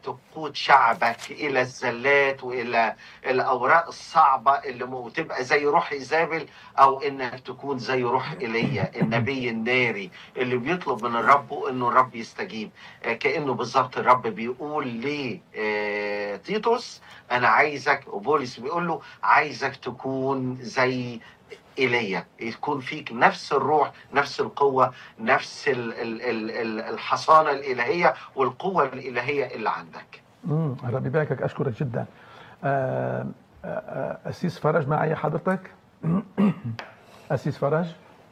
تقود شعبك الى الزلات والى الاوراق الصعبه اللي مو تبقى زي روح ايزابل او انك تكون زي روح ايليا النبي الناري اللي بيطلب من الرب انه الرب يستجيب آه، كانه بالظبط الرب بيقول لتيتوس انا عايزك وبولس بيقول له عايزك تكون زي ايليا يكون فيك نفس الروح نفس القوه نفس ال- ال- ال- ال- الحصانه الالهيه والقوه الالهيه اللي عندك امم ربي يباركك اشكرك جدا آه، آه، آه، اسيس فرج معي حضرتك اسيس فرج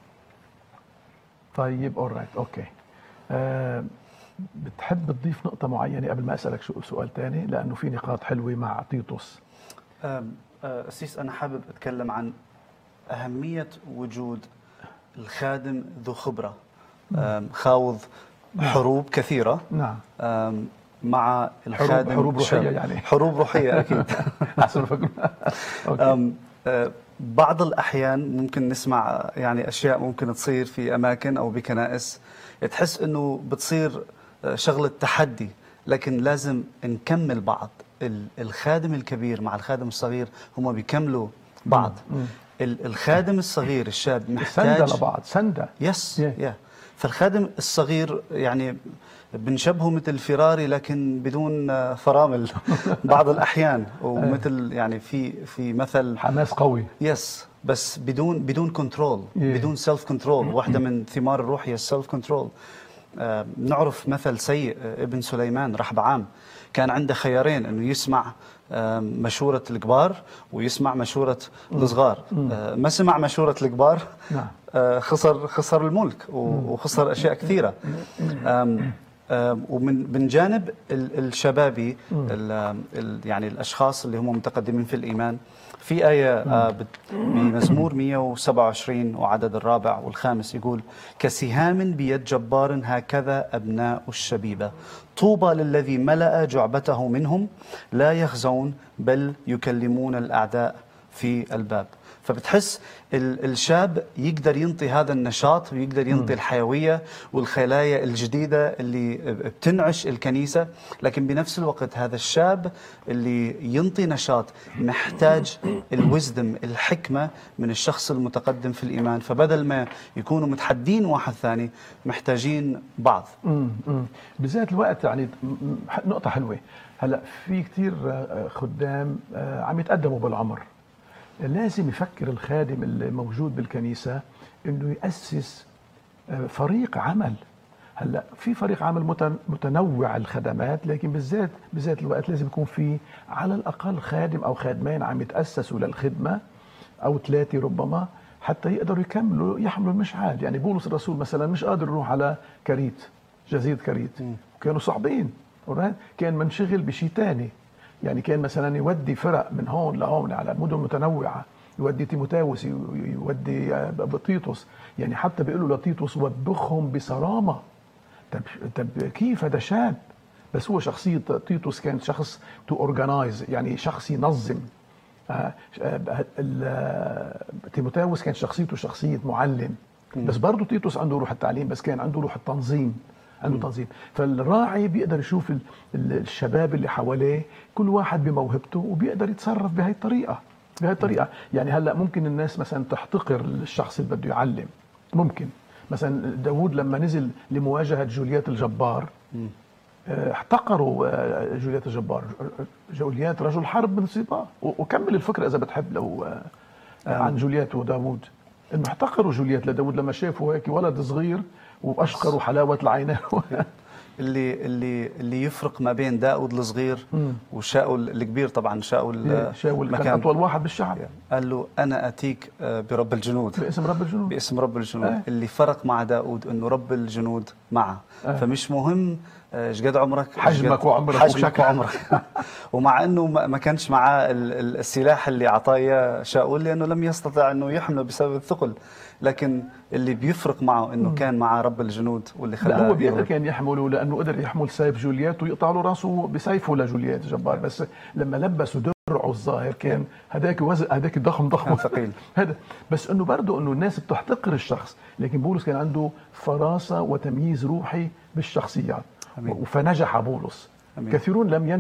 طيب اورايت اوكي آه، بتحب تضيف نقطة معينة قبل ما أسألك شو- سؤال تاني لأنه في نقاط حلوة مع تيتوس أم، أه، أسيس أنا حابب أتكلم عن أهمية وجود الخادم ذو خبرة أم، خاوض حروب كثيرة نعم أم، مع الخادم حروب روحية الشاب. يعني. حروب روحية أكيد أحسن فكرة أوكي أم، أه، بعض الأحيان ممكن نسمع يعني أشياء ممكن تصير في أماكن أو بكنائس تحس أنه بتصير أه، شغلة تحدي لكن لازم نكمل بعض ال- الخادم الكبير مع الخادم الصغير هم بيكملوا بعض ال- الخادم الصغير الشاب سندة محتاج لبعض سندة يس Yeah. يا فالخادم الصغير يعني بنشبهه مثل فيراري لكن بدون آه، فرامل بعض الاحيان ومثل يعني في في مثل حماس قوي يس بس بدون بدون كنترول Yeah. بدون سيلف كنترول واحده من ثمار الروح هي السيلف كنترول نعرف مثل سيء آه، ابن سليمان رحبعام كان عنده خيارين انه يسمع آه، مشورة الكبار ويسمع مشورة الصغار آه، ما سمع مشورة الكبار نعم. آه، خسر خسر الملك و- وخسر اشياء كثيره آم، آم، ومن من جانب ال- الشبابي ال- ال- يعني الاشخاص اللي هم متقدمين في الايمان في آية آه، بت- بمزمور 127 وعدد الرابع والخامس يقول كسهام بيد جبار هكذا أبناء الشبيبة طوبى للذي ملأ جعبته منهم لا يخزون بل يكلمون الأعداء في الباب فبتحس ال- الشاب يقدر ينطي هذا النشاط ويقدر ينطي الحيوية والخلايا الجديدة اللي بتنعش الكنيسة لكن بنفس الوقت هذا الشاب اللي ينطي نشاط محتاج الوزدم الحكمة من الشخص المتقدم في الإيمان فبدل ما يكونوا متحدين واحد ثاني محتاجين بعض امم امم بذات الوقت يعني م- م- نقطة حلوة هلا في كثير آه، خدام آه، عم يتقدموا بالعمر لازم يفكر الخادم اللي موجود بالكنيسة انه يأسس آه، فريق عمل هلا في فريق عمل متن- متنوع الخدمات لكن بالذات بذات الوقت لازم يكون في على الاقل خادم او خادمين عم يتاسسوا للخدمه او ثلاثه ربما حتى يقدروا يكملوا يحملوا المشعال يعني بولس الرسول مثلا مش قادر يروح على كريت جزيره كريت وكانوا صعبين alright؟ كان منشغل بشيء ثاني يعني كان مثلا يودي فرق من هون لهون على مدن متنوعه يودي تيموتاوس ي- يودي آه، بطيطس يعني حتى بيقولوا لتيتوس وبخهم بصرامه طب طب كيف هذا شاب بس هو شخصية تيتوس كان شخص تو اورجنايز يعني شخص ينظم آه، آه، ال- آه، تيموتاوس كان شخصيته شخصية معلم بس برضه تيتوس عنده روح التعليم بس كان عنده روح التنظيم عنده تنظيم فالراعي بيقدر يشوف ال- ال- الشباب اللي حواليه كل واحد بموهبته وبيقدر يتصرف بهي الطريقة بهي الطريقة يعني هلا ممكن الناس مثلا تحتقر الشخص اللي بده يعلم ممكن مثلا داوود لما نزل لمواجهة جوليات الجبار آه، احتقروا آه، جوليات الجبار جوليات رجل حرب من صباه و- وكمل الفكرة إذا بتحب لو آه، آه، عن جوليات وداوود انه احتقروا جوليات لداوود لما شافوا هيك ولد صغير واشقروا حلاوة العينين اللي اللي اللي يفرق ما بين داود الصغير وشاول الكبير طبعا شاول شاول كان مكان أطول واحد بالشعب قال له انا اتيك آه، برب الجنود باسم رب الجنود باسم رب الجنود آه. اللي فرق مع داود انه رب الجنود معه آه. فمش مهم آه، ايش قد عمرك إيش حجمك قد- وعمرك حجمك وشكلك. وعمرك ومع انه ما ما كانش معاه ال- ال- السلاح اللي اعطاه اياه شاول لانه لم يستطع انه يحمله بسبب الثقل لكن اللي بيفرق معه انه كان معاه رب الجنود واللي لا خلاه هو بيقدر يغلب. كان يحمله لانه قدر يحمل سيف جوليات ويقطع له راسه بسيفه لجوليات جبار بس لما لبسوا درعه الظاهر كان هذاك وزن هذاك ضخم ضخم كان ثقيل. هذا بس انه برضه انه الناس بتحتقر الشخص لكن بولس كان عنده فراسه وتمييز روحي بالشخصيات أمين. فنجح بولس أمين. كثيرون لم